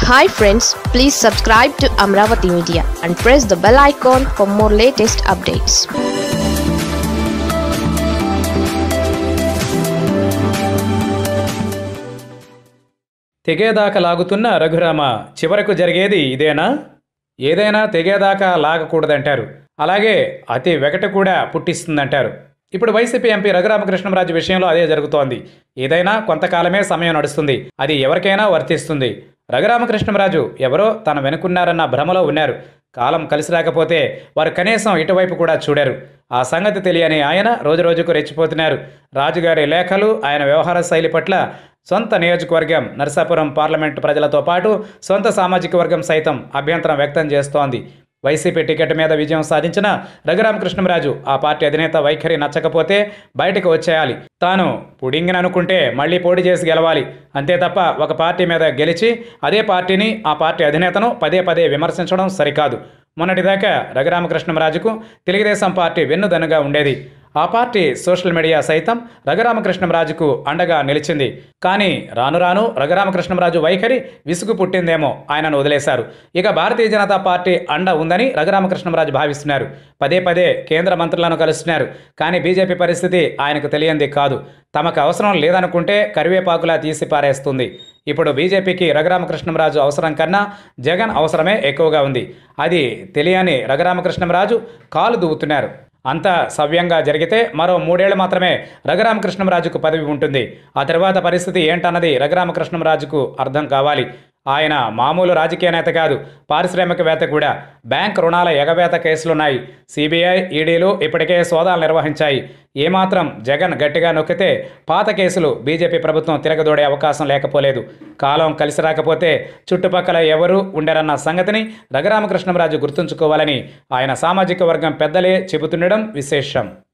hi friends please subscribe to Amaravati media and press the bell icon for more latest updates తెగేదాకా లాగుతున్న రఘురామ చివరకు జరిగేది ఇదేనా ఏదైనా తెగేదాకా లాగకూడదంటారు అలాగే అతి వెగట కూడా పుట్టిస్తుందంటారు ఇప్పుడు వైసీపీ ఎంపీ రఘురామకృష్ణంరాజు విషయంలో అదే జరుగుతోంది ఏదైనా కొంతకాలమే సమయం నడుస్తుంది అది ఎవరికైనా వర్తిస్తుంది రఘురామకృష్ణంరాజు ఎవరో తన వెనుకున్నారన్న భ్రమలో ఉన్నారు కాలం కలిసి రాకపోతే వారు కనీసం ఇటువైపు కూడా చూడారు ఆ సంగతి తెలియని ఆయన రోజురోజుకు రెచ్చిపోతున్నారు రాజుగారి లేఖలు ఆయన వ్యవహార శైలి పట్ల సొంత నియోజకవర్గం నరసాపురం పార్లమెంటు ప్రజలతో పాటు సొంత సామాజిక వర్గం సైతం అభ్యంతరం వ్యక్తం చేస్తోంది వైసీపీ టికెట్ మీద విజయం సాధించిన రఘురామకృష్ణంరాజు ఆ పార్టీ అధినేత వైఖరి నచ్చకపోతే బయటకు వచ్చేయాలి తాను పుడింగిని అనుకుంటే మళ్ళీ పోటీ చేసి గెలవాలి అంతే తప్ప ఒక పార్టీ మీద గెలిచి అదే పార్టీని ఆ పార్టీ అధినేతను పదే పదే విమర్శించడం సరికాదు మొన్నటిదాకా రఘురామకృష్ణంరాజుకు తెలుగుదేశం పార్టీ వెన్నుదన్నుగా ఉండేది ఆ పార్టీ సోషల్ మీడియా సైతం రఘురామకృష్ణంరాజుకు అండగా నిలిచింది కానీ రాను రాను రఘురామకృష్ణంరాజు వైఖరి విసుగు పుట్టిందేమో ఆయనను వదిలేశారు ఇక భారతీయ జనతా పార్టీ అండ ఉందని రఘురామకృష్ణంరాజు భావిస్తున్నారు పదే పదే కేంద్ర మంత్రులను కలుస్తున్నారు కానీ బీజేపీ పరిస్థితి ఆయనకు తెలియంది కాదు తమకు అవసరం లేదనుకుంటే కరివేపాకులా తీసి పారేస్తుంది ఇప్పుడు బీజేపీకి రఘురామకృష్ణంరాజు అవసరం కన్నా జగన్ అవసరమే ఎక్కువగా ఉంది అది తెలియని రఘురామకృష్ణంరాజు కాలు దువ్వుతున్నారు అంతా సవ్యంగా జరిగితే మరో మూడేళ్లు మాత్రమే రఘురామకృష్ణంరాజుకు పదవి ఉంటుంది ఆ తర్వాత పరిస్థితి ఏంటన్నది రఘురామకృష్ణంరాజుకు అర్థం కావాలి ఆయన మామూలు రాజకీయ నేత కాదు పారిశ్రామికవేత్త కూడా బ్యాంక్ రుణాల ఎగవేత కేసులున్నాయి సిబిఐ ఈడీలు ఇప్పటికే సోదాలు నిర్వహించాయి ఏమాత్రం జగన్ గట్టిగా నొక్కితే పాత కేసులు బీజేపీ ప్రభుత్వం తిరగదోడే అవకాశం లేకపోలేదు కాలం కలిసి రాకపోతే చుట్టుపక్కల ఎవరు ఉండరన్న సంగతిని రఘురామకృష్ణంరాజు గుర్తుంచుకోవాలని ఆయన సామాజిక వర్గం పెద్దలే చెబుతుండడం విశేషం